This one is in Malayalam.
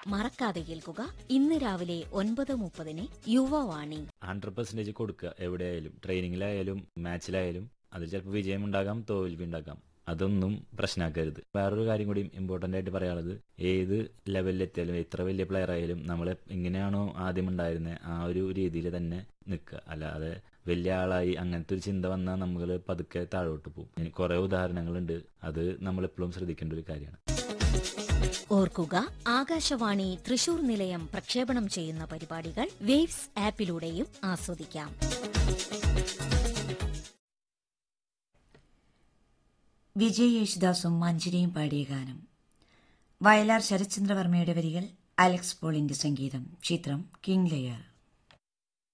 മറക്കാതെ കേൾക്കുക ഇന്ന് രാവിലെ ഒൻപത് മുപ്പതിന് യുവവാണി ഹൺഡ്രഡ് പെർസെന്റേജ് കൊടുക്കുക എവിടെയായാലും ട്രെയിനിങ്ങിലായാലും മാച്ചിലായാലും അതിൽ ചിലപ്പോൾ വിജയം ഉണ്ടാകാം തോൽവി ഉണ്ടാകാം അതൊന്നും പ്രശ്നമാക്കരുത് വേറൊരു കാര്യം കൂടി ഇമ്പോർട്ടന്റ് ആയിട്ട് പറയാനുള്ളത് ഏത് ലെവലിലെത്തിയാലും എത്ര വലിയ പ്ലെയർ ആയാലും നമ്മൾ എങ്ങനെയാണോ ആദ്യം ഉണ്ടായിരുന്നത് ആ ഒരു രീതിയിൽ തന്നെ നിൽക്കുക അല്ലാതെ വലിയ ആളായി അങ്ങനത്തെ ഒരു ചിന്ത വന്നാൽ നമ്മൾ പതുക്കെ താഴോട്ട് പോകും ഇനി കുറെ ഉദാഹരണങ്ങളുണ്ട് അത് നമ്മൾ എപ്പോഴും ശ്രദ്ധിക്കേണ്ട ഒരു കാര്യമാണ് ഓർക്കുക ആകാശവാണി തൃശൂർ നിലയം പ്രക്ഷേപണം ചെയ്യുന്ന പരിപാടികൾ വേവ്സ് ആപ്പിലൂടെയും ആസ്വദിക്കാം വിജയ് യേശുദാസും മഞ്ജരിയും പാടിയ ഗാനം വയലാർ ശരത്ചന്ദ്രവർമ്മയുടെ വരികൾ അലക്സ് പോളിന്റെ സംഗീതം ചിത്രം കിങ് ലെയർ